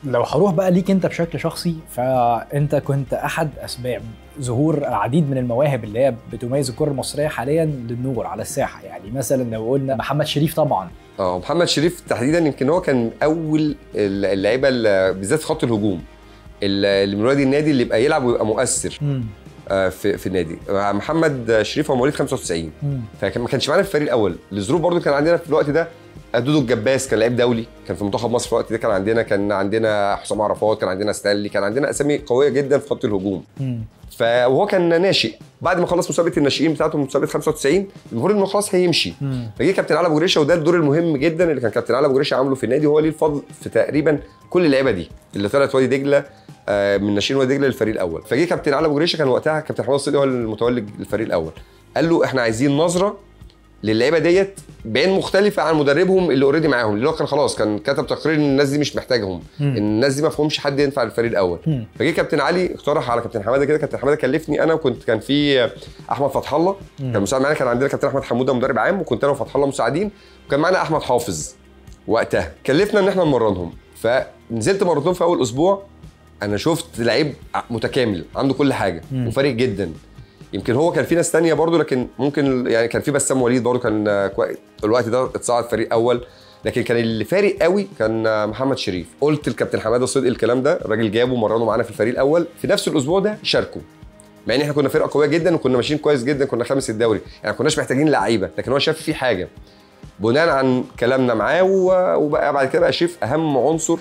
لو هروح بقى ليك انت بشكل شخصي فانت كنت احد اسباب ظهور العديد من المواهب اللي هي بتميز الكره المصريه حاليا للنور على الساحه يعني مثلا لو قلنا محمد شريف طبعا اه محمد شريف تحديدا يمكن هو كان اول اللعيبه اللي- بالذات في خط الهجوم اللي من وادي النادي اللي يبقى يلعب ويبقى مؤثر مم. آه، في في النادي آه، محمد شريف هو مواليد 95 مم. فما كانش معانا في الفريق الاول لظروف برضو كان عندنا في الوقت ده دودو الجباس كان لعيب دولي كان في منتخب مصر في الوقت ده كان عندنا كان عندنا حسام عرفات كان عندنا ستانلي كان عندنا اسامي قويه جدا في خط الهجوم مم. فهو كان ناشئ بعد ما خلص مسابقه الناشئين بتاعته مسابقه 95 المفروض انه خلاص هيمشي مم. فجه كابتن علي ابو جريشه وده الدور المهم جدا اللي كان كابتن علي ابو جريشه عامله في النادي وهو ليه الفضل في تقريبا كل اللعيبه دي اللي طلعت وادي دجله آه، من ناشئين وادي دجله للفريق الاول فجه كابتن علي ابو جريشه كان وقتها كابتن حماد الصديقي هو المتولي الفريق الاول قال له احنا عايزين نظره للعيبه ديت بعين مختلفه عن مدربهم اللي اوريدي معاهم اللي هو كان خلاص كان كتب تقرير ان الناس دي مش محتاجهم مم. ان الناس دي ما فيهمش حد ينفع للفريق الاول مم. فجه كابتن علي اقترح على كابتن حماده كده كابتن حماده كلفني انا وكنت كان في احمد فتح الله مم. كان مساعد معانا كان عندنا كابتن احمد حموده مدرب عام وكنت انا وفتح الله مساعدين وكان معانا احمد حافظ وقتها كلفنا ان احنا نمرنهم فنزلت مرتين في اول اسبوع انا شفت لعيب متكامل عنده كل حاجه مم. وفارق جدا يمكن هو كان في ناس تانية برضو لكن ممكن يعني كان في بسام وليد برضو كان آه، كوي- الوقت ده اتصعد فريق اول لكن كان اللي فارق قوي كان آه، محمد شريف قلت الكابتن حماده صدقي الكلام ده الراجل جابه مرنه معانا في الفريق الاول في نفس الاسبوع ده شاركوا مع ان احنا كنا فرقه قويه جدا وكنا ماشيين كويس جدا كنا خامس الدوري يعني ما كناش محتاجين لعيبه لكن هو شاف في حاجه بناء عن كلامنا معاه و- وبقى بعد كده بقى شريف اهم عنصر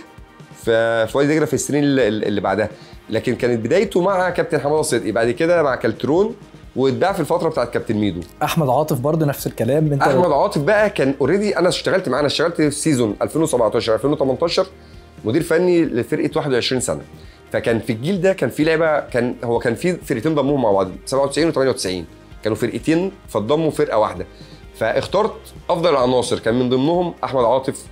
في في وادي دجله في السنين اللي, اللي بعدها لكن كانت بدايته مع كابتن حماده صدقي بعد كده مع كالترون واتباع في الفتره بتاعت كابتن ميدو احمد عاطف برضه نفس الكلام انت احمد عاطف بقى كان اوريدي انا اشتغلت معاه انا اشتغلت في سيزون 2017 2018 مدير فني لفرقه 21 سنه فكان في الجيل ده كان في لعيبه كان هو كان في فرقتين ضموهم مع بعض 97 و98 كانوا فرقتين فضموا فرقه واحده فاخترت افضل العناصر كان من ضمنهم احمد عاطف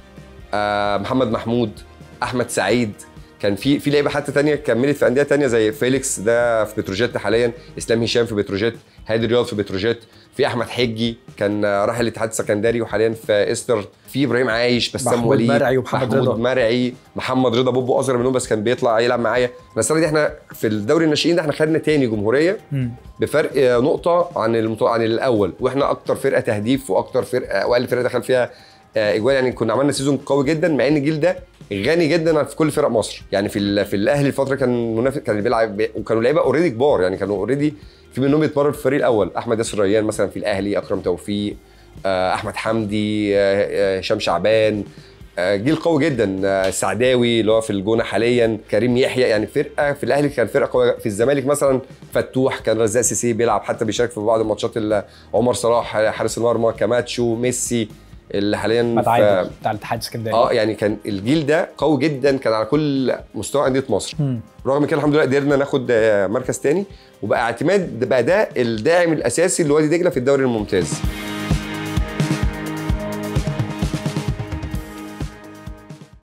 آه محمد محمود احمد سعيد كان في في لعيبه حتى تانية كملت في انديه تانية زي فيليكس ده في بتروجيت حاليا اسلام هشام في بتروجيت هادي رياض في بتروجيت في احمد حجي كان آه، راح الاتحاد السكندري وحاليا في استر في ابراهيم عايش بسام محمود وليد مرعي ومحمد محمود رضا. مرعي محمد رضا بوبو اصغر منهم بس كان بيطلع يلعب معايا احنا السنه دي احنا في الدوري الناشئين ده احنا خدنا تاني جمهوريه مم. بفرق آه، نقطه عن المط... عن الاول واحنا اكتر فرقه تهديف واكتر فرقه واقل فرقه دخل فيها آه، اجوال يعني كنا عملنا سيزون قوي جدا مع ان الجيل ده غني جدا في كل فرق مصر يعني في ال- في الاهلي الفتره كان منافس كان بيلعب وكانوا لعيبه اوريدي كبار يعني كانوا اوريدي في منهم بيتمرن في الفريق الاول احمد ياسر ريان مثلا في الاهلي اكرم توفيق آه، احمد حمدي آه، آه، هشام شعبان آه، جيل قوي جدا آه، السعداوي اللي هو في الجونه حاليا كريم يحيى يعني فرقه في الاهلي كان فرقه قويه في الزمالك مثلا فتوح كان رزاق سيسي بيلعب حتى بيشارك في بعض الماتشات اللي عمر صلاح حارس المرمى كاماتشو ميسي اللي حاليا احمد في- عادل بتاع الاتحاد السكندري اه يعني كان الجيل ده قوي جدا كان على كل مستوى انديه مصر مم. رغم كده الحمد لله قدرنا ناخد آه، مركز تاني وبقى اعتماد بقى ده الداعم الاساسي لوادي دجله في الدوري الممتاز